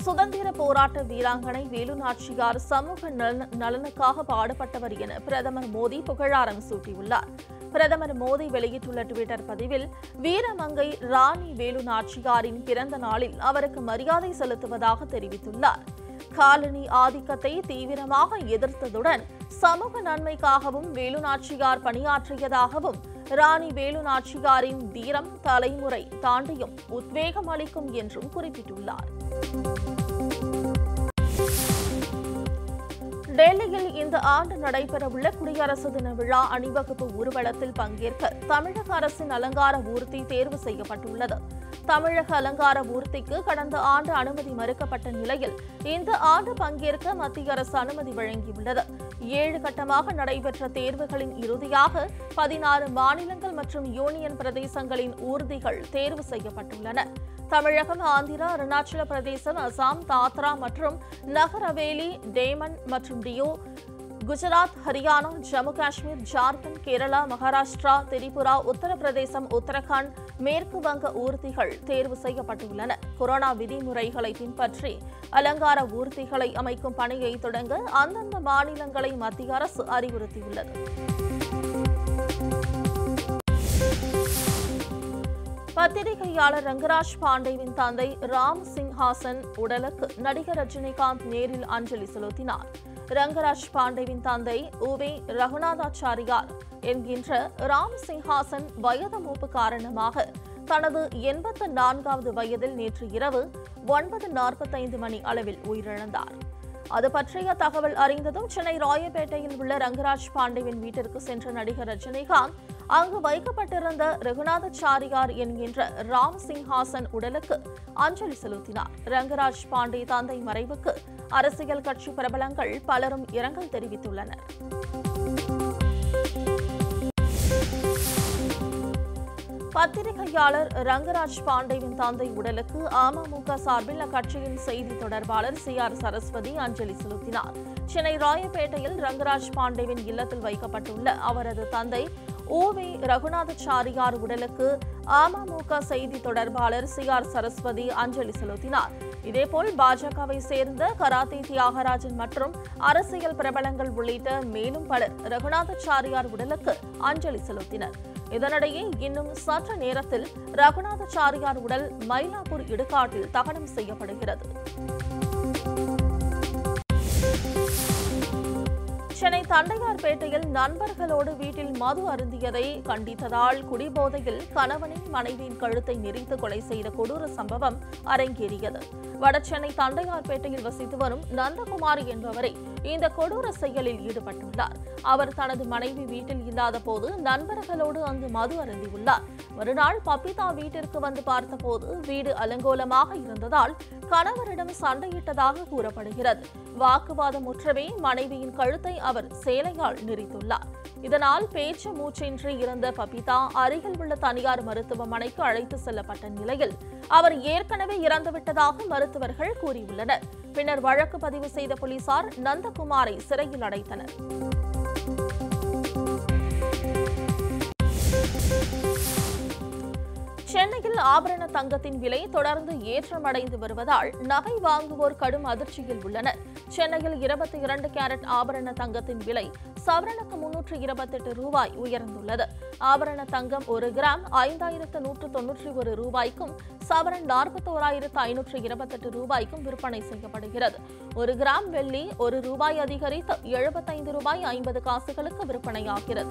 சுதந்திர போராட்ட வீராங்கனை வேலு நாச்சியார் சமூக நலன- நலனுக்காக பாடுபட்டவர் என பிரதமர் மோடி புகழாரம் சூட்டியுள்ளார் பிரதமர் மோடி வெளியிட்டுள்ள டுவிட்டர் பதிவில் வீரமங்கை ராணி வேலு நாச்சியாரின் பிறந்த நாளில் அவருக்கு மரியாதை செலுத்துவதாக தெரிவித்துள்ளார் காலனி ஆதிக்கத்தை தீவிரமாக எதிர்த்ததுடன் சமூக நன்மைக்காகவும் வேலு நாச்சியார் பணியாற்றியதாகவும் ராணி வேலு நாச்சியாரின் தீரம் தலைமுறை தாண்டியும் உத்வேகம் அளிக்கும் என்றும் குறிப்பிட்டுள்ளார் டெல்லியில் இந்த ஆண்டு நடைபெறவுள்ள குடியரசு தின விழா அணிவகுப்பு ஊர்வலத்தில் பங்கேற்க தமிழக அரசின் அலங்கார ஊர்தி தேர்வு செய்யப்பட்டுள்ளது தமிழக அலங்கார ஊர்திக்கு கடந்த ஆண்டு அனுமதி மறுக்கப்பட்ட நிலையில் இந்த ஆண்டு பங்கேற்க மத்திய அரசு அனுமதி வழங்கியுள்ளது ஏழு கட்டமாக நடைபெற்ற தேர்வுகளின் இறுதியாக பதினாறு மாநிலங்கள் மற்றும் யூனியன் பிரதேசங்களின் ஊர்திகள் தேர்வு செய்யப்பட்டுள்ளன தமிழகம் ஆந்திரா அருணாச்சல பிரதேசம் அசாம் தாத்ரா மற்றும் நகர் ஹவேலி டேமன் மற்றும் டியோ குஜராத் ஹரியானா ஜம்மு காஷ்மீர் ஜார்க்கண்ட் கேரளா மகாராஷ்டிரா திரிபுரா உத்தரப்பிரதேசம் உத்தரகாண்ட் மேற்கு வங்க ஊர்திகள் தேர்வு செய்யப்பட்டுள்ளன கொரோனா விதிமுறைகளை பின்பற்றி அலங்கார ஊர்திகளை அமைக்கும் பணியை தொடங்க அந்தந்த மாநிலங்களை மத்திய அரசு அறிவுறுத்தியுள்ளது பத்திரிகையாளர் ரங்கராஜ் பாண்டேவின் தந்தை ராம் சிங்ஹாசன் உடலுக்கு நடிகர் ரஜினிகாந்த் நேரில் அஞ்சலி செலுத்தினார் ரங்கராஜ் பாண்டேவின் தந்தை உவே ரகுநாதாச்சாரியார் என்கின்ற ராம் சிங்ஹாசன் வயது மூப்பு காரணமாக தனது எண்பத்து நான்காவது வயதில் நேற்று இரவு ஒன்பது நாற்பத்தைந்து மணி அளவில் உயிரிழந்தார் அது பற்றிய தகவல் அறிந்ததும் சென்னை ராயப்பேட்டையில் உள்ள ரங்கராஜ் பாண்டேவின் வீட்டிற்கு சென்ற நடிகர் ரஜினிகாந்த் அங்கு வைக்கப்பட்டிருந்த ரகுநாதாச்சாரியார் என்கின்ற ராம் சிங்ஹாசன் உடலுக்கு அஞ்சலி செலுத்தினார் ரங்கராஜ் பாண்டே தந்தை மறைவுக்கு அரசியல் கட்சி பிரபலங்கள் பலரும் இரங்கல் தெரிவித்துள்ளனர் பத்திரிகையாளர் ரங்கராஜ் பாண்டேவின் தந்தை உடலுக்கு அமமுக சார்பில் அக்கட்சியின் செய்தி தொடர்பாளர் சி ஆர் சரஸ்வதி அஞ்சலி செலுத்தினார் சென்னை ராயப்பேட்டையில் ரங்கராஜ் பாண்டேவின் இல்லத்தில் வைக்கப்பட்டுள்ள அவரது தந்தை ஓவே ரகுநாதாச்சாரியார் உடலுக்கு அமமுக செய்தி தொடர்பாளர் சி ஆர் சரஸ்வதி அஞ்சலி செலுத்தினார் இதேபோல் பாஜகவை சேர்ந்த கராத்தே தியாகராஜன் மற்றும் அரசியல் பிரபலங்கள் உள்ளிட்ட மேலும் பலர் ரகுநாதாச்சாரியார் உடலுக்கு அஞ்சலி செலுத்தினர் இதனிடையே இன்னும் சற்று நேரத்தில் ரகுநாதாச்சாரியார் உடல் மயிலாப்பூர் இடுகாட்டில் தகனம் செய்யப்படுகிறது சென்னை தண்டையார்பேட்டையில் நண்பர்களோடு வீட்டில் மது அருந்தியதை கண்டித்ததால் குடிபோதையில் கணவனின் மனைவியின் கழுத்தை நெறித்து கொலை செய்த கொடூர சம்பவம் அரங்கேறியது வடசென்னை தண்டையார்பேட்டையில் வசித்து வரும் நந்தகுமாரி என்பவரை இந்த கொடூர செயலில் ஈடுபட்டுள்ளார் அவர் தனது மனைவி வீட்டில் இல்லாத போது நண்பர்களோடு அங்கு மது அருந்தியுள்ளார் மறுநாள் பப்பிதா வீட்டிற்கு வந்து பார்த்தபோது வீடு அலங்கோலமாக இருந்ததால் கணவரிடம் சண்டையிட்டதாக கூறப்படுகிறது வாக்குவாதம் முற்றவே மனைவியின் கழுத்தை அவர் சேலையால் நெறித்துள்ளார் இதனால் பேச்சு மூச்சின்றி இருந்த பபிதா அருகில் உள்ள தனியார் மருத்துவமனைக்கு அழைத்து செல்லப்பட்ட நிலையில் அவர் ஏற்கனவே இறந்துவிட்டதாக மருத்துவர்கள் கூறியுள்ளனர் பின்னர் வழக்கு பதிவு செய்த போலீசார் நந்தகுமாரை சிறையில் அடைத்தனர் சென்னையில் ஆபரண தங்கத்தின் விலை தொடர்ந்து ஏற்றமடைந்து வருவதால் நகை வாங்குவோர் கடும் அதிர்ச்சியில் உள்ளனர் சென்னையில் இருபத்தி இரண்டு கேரட் ஆபரண தங்கத்தின் விலை சவரனுக்கு முன்னூற்று இருபத்தெட்டு ரூபாய் உயர்ந்துள்ளது ஆபரண தங்கம் ஒரு கிராம் ஐந்தாயிரத்து நூற்று தொன்னூற்றி ஒரு ரூபாய்க்கும் சவரன் நாற்பத்தோராயிரத்து ஐநூற்று இருபத்தெட்டு ரூபாய்க்கும் விற்பனை செய்யப்படுகிறது ஒரு கிராம் வெள்ளி ஒரு ரூபாய் அதிகரித்து எழுபத்தைந்து ரூபாய் ஐம்பது காசுகளுக்கு விற்பனையாகிறது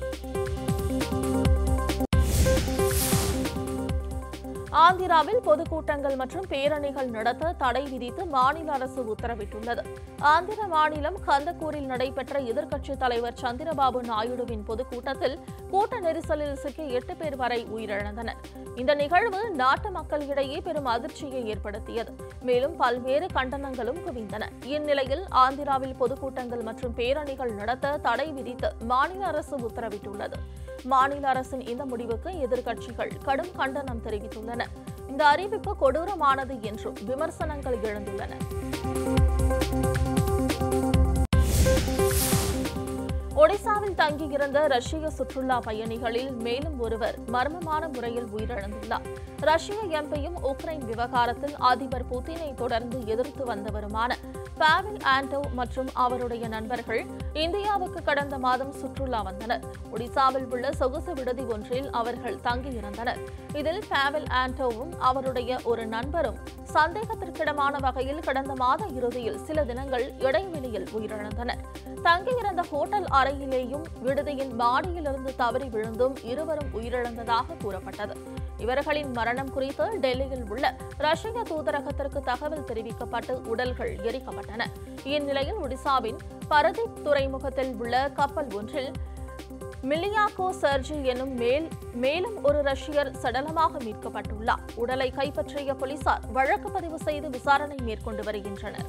ஆந்திராவில் பொதுக்கூட்டங்கள் மற்றும் பேரணிகள் நடத்த தடை விதித்து மாநில அரசு உத்தரவிட்டுள்ளது ஆந்திர மாநிலம் கந்தக்கூரில் நடைபெற்ற எதிர்க்கட்சித் தலைவர் சந்திரபாபு நாயுடுவின் பொதுக்கூட்டத்தில் கூட்ட நெரிசலில் சிக்கி எட்டு பேர் வரை உயிரிழந்தனர் இந்த நிகழ்வு நாட்டு மக்களிடையே பெரும் அதிர்ச்சியை ஏற்படுத்தியது மேலும் பல்வேறு கண்டனங்களும் குவிந்தன இந்நிலையில் ஆந்திராவில் பொதுக்கூட்டங்கள் மற்றும் பேரணிகள் நடத்த தடை விதித்து மாநில அரசு உத்தரவிட்டுள்ளது மாநில அரசின் இந்த முடிவுக்கு எதிர்க்கட்சிகள் கடும் கண்டனம் தெரிவித்துள்ளன இந்த அறிவிப்பு கொடூரமானது என்றும் விமர்சனங்கள் எழுந்துள்ளன ஒடிசாவில் தங்கியிருந்த ரஷ்ய சுற்றுலா பயணிகளில் மேலும் ஒருவர் மர்மமான முறையில் உயிரிழந்துள்ளார் ரஷ்ய எம்பியும் உக்ரைன் விவகாரத்தில் அதிபர் புதினை தொடர்ந்து எதிர்த்து வந்தவருமான பாவில் ஆண்டோவ் மற்றும் அவருடைய நண்பர்கள் இந்தியாவுக்கு கடந்த மாதம் சுற்றுலா வந்தனர் ஒடிசாவில் உள்ள சொகுசு விடுதி ஒன்றில் அவர்கள் தங்கியிருந்தனர் இதில் பாவில் ஆண்டோவும் அவருடைய ஒரு நண்பரும் சந்தேகத்திற்கிடமான வகையில் கடந்த மாத இறுதியில் சில தினங்கள் இடைவெளியில் உயிரிழந்தனர் தங்கியிருந்த ஹோட்டல் அறையிலேயும் விடுதியின் மாடியிலிருந்து தவறி விழுந்தும் இருவரும் உயிரிழந்ததாக கூறப்பட்டது இவர்களின் மரணம் குறித்து டெல்லியில் உள்ள ரஷ்ய தூதரகத்திற்கு தகவல் தெரிவிக்கப்பட்டு உடல்கள் எரிக்கப்பட்டன இந்நிலையில் ஒடிசாவின் பரதீப் துறைமுகத்தில் உள்ள கப்பல் ஒன்றில் மில்லியாக்கோ சர்ஜி எனும் மேல் மேலும் ஒரு ரஷ்யர் சடலமாக மீட்கப்பட்டுள்ளார் உடலை கைப்பற்றிய போலீசார் வழக்கு பதிவு செய்து விசாரணை மேற்கொண்டு வருகின்றனர்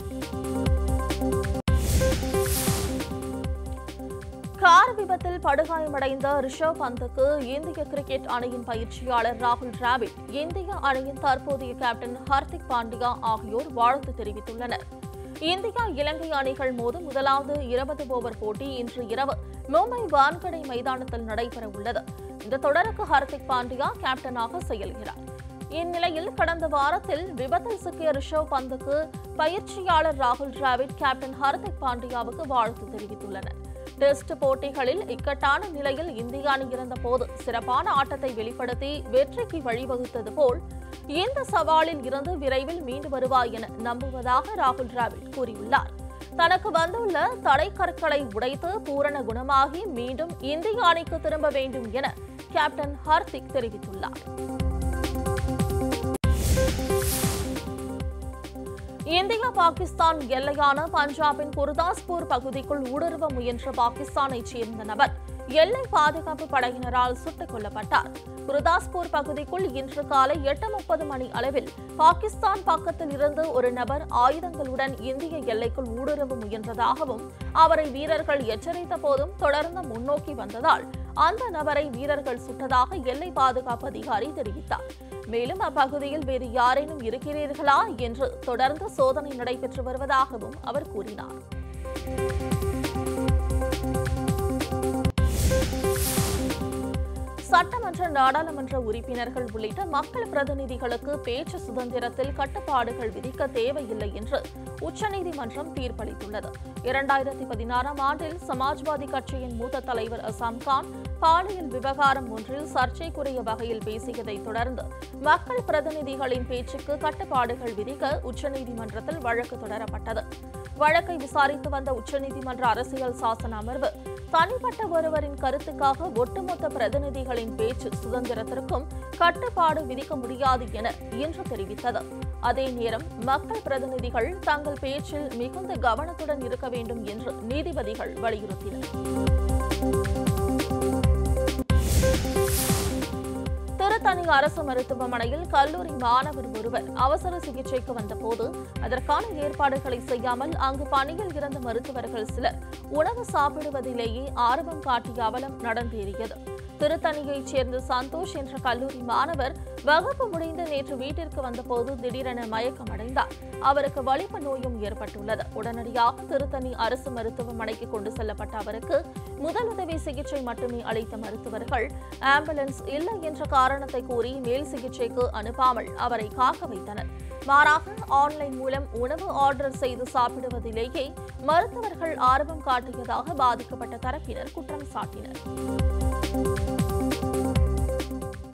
கார் விபத்தில் படுகாயமடைந்த ரிஷவ் பந்துக்கு இந்திய கிரிக்கெட் அணியின் பயிற்சியாளர் ராகுல் டிராவிட் இந்திய அணியின் தற்போதைய கேப்டன் ஹர்திக் பாண்டியா ஆகியோர் வாழ்த்து தெரிவித்துள்ளனர் இந்தியா இலங்கை அணிகள் மோதும் முதலாவது இருபது ஓவர் போட்டி இன்று இரவு மும்பை வான்கடை மைதானத்தில் நடைபெற உள்ளது இந்த தொடருக்கு ஹர்திக் பாண்டியா கேப்டனாக செயல்கிறார் இந்நிலையில் கடந்த வாரத்தில் விபத்தில் சிக்கிய ரிஷவ் பந்துக்கு பயிற்சியாளர் ராகுல் டிராவிட் கேப்டன் ஹர்திக் பாண்டியாவுக்கு வாழ்த்து தெரிவித்துள்ளனர் டெஸ்ட் போட்டிகளில் இக்கட்டான நிலையில் இந்திய அணி இருந்தபோது சிறப்பான ஆட்டத்தை வெளிப்படுத்தி வெற்றிக்கு வழிவகுத்தது போல் இந்த சவாலில் இருந்து விரைவில் மீண்டு வருவார் என நம்புவதாக ராகுல் டிராவிட் கூறியுள்ளார் தனக்கு வந்துள்ள தடை கற்களை உடைத்து பூரண குணமாகி மீண்டும் இந்திய அணிக்கு திரும்ப வேண்டும் என கேப்டன் ஹர்திக் தெரிவித்துள்ளார் இந்தியா பாகிஸ்தான் எல்லையான பஞ்சாபின் குர்தாஸ்பூர் பகுதிக்குள் ஊடுருவ முயன்ற பாகிஸ்தானைச் சேர்ந்த நபர் எல்லை பாதுகாப்பு படையினரால் சுட்டுக் கொல்லப்பட்டார் குர்தாஸ்பூர் பகுதிக்குள் இன்று காலை எட்டு முப்பது மணி அளவில் பாகிஸ்தான் பக்கத்தில் இருந்து ஒரு நபர் ஆயுதங்களுடன் இந்திய எல்லைக்குள் ஊடுருவ முயன்றதாகவும் அவரை வீரர்கள் எச்சரித்த போதும் தொடர்ந்து முன்னோக்கி வந்ததால் அந்த நபரை வீரர்கள் சுட்டதாக எல்லை பாதுகாப்பு அதிகாரி தெரிவித்தார் மேலும் அப்பகுதியில் வேறு யாரேனும் இருக்கிறீர்களா என்று தொடர்ந்து சோதனை நடைபெற்று வருவதாகவும் அவர் கூறினார் சட்டமன்ற நாடாளுமன்ற உறுப்பினர்கள் உள்ளிட்ட மக்கள் பிரதிநிதிகளுக்கு பேச்சு சுதந்திரத்தில் கட்டுப்பாடுகள் விதிக்க தேவையில்லை என்று உச்சநீதிமன்றம் தீர்ப்பளித்துள்ளது இரண்டாயிரத்தி பதினாறாம் ஆண்டில் சமாஜ்வாதி கட்சியின் மூத்த தலைவர் அசாம் கான் பாலியல் விவகாரம் ஒன்றில் சர்ச்சைக்குரிய வகையில் பேசியதை தொடர்ந்து மக்கள் பிரதிநிதிகளின் பேச்சுக்கு கட்டுப்பாடுகள் விதிக்க உச்சநீதிமன்றத்தில் வழக்கு தொடரப்பட்டது வழக்கை விசாரித்து வந்த உச்சநீதிமன்ற அரசியல் சாசன அமர்வு தனிப்பட்ட ஒருவரின் கருத்துக்காக ஒட்டுமொத்த பிரதிநிதிகளின் பேச்சு சுதந்திரத்திற்கும் கட்டுப்பாடு விதிக்க முடியாது என இன்று தெரிவித்தது அதே நேரம் மக்கள் பிரதிநிதிகள் தங்கள் பேச்சில் மிகுந்த கவனத்துடன் இருக்க வேண்டும் என்று நீதிபதிகள் வலியுறுத்தினர் திருத்தணி அரசு மருத்துவமனையில் கல்லூரி மாணவர் ஒருவர் அவசர சிகிச்சைக்கு வந்தபோது அதற்கான ஏற்பாடுகளை செய்யாமல் அங்கு பணியில் இருந்த மருத்துவர்கள் சிலர் உணவு சாப்பிடுவதிலேயே ஆர்வம் காட்டிய அவலம் நடந்தேறியது திருத்தணியைச் சேர்ந்த சந்தோஷ் என்ற கல்லூரி மாணவர் வகுப்பு முடிந்து நேற்று வீட்டிற்கு வந்தபோது திடீரென மயக்கமடைந்தார் அவருக்கு வலிப்பு நோயும் ஏற்பட்டுள்ளது உடனடியாக திருத்தணி அரசு மருத்துவமனைக்கு கொண்டு செல்லப்பட்ட அவருக்கு முதலுதவி சிகிச்சை மட்டுமே அளித்த மருத்துவர்கள் ஆம்புலன்ஸ் இல்லை என்ற காரணத்தை கூறி மேல் சிகிச்சைக்கு அனுப்பாமல் அவரை காக்க வைத்தனர் மாறாக ஆன்லைன் மூலம் உணவு ஆர்டர் செய்து சாப்பிடுவதிலேயே மருத்துவர்கள் ஆர்வம் காட்டியதாக பாதிக்கப்பட்ட தரப்பினர் குற்றம் சாட்டினர்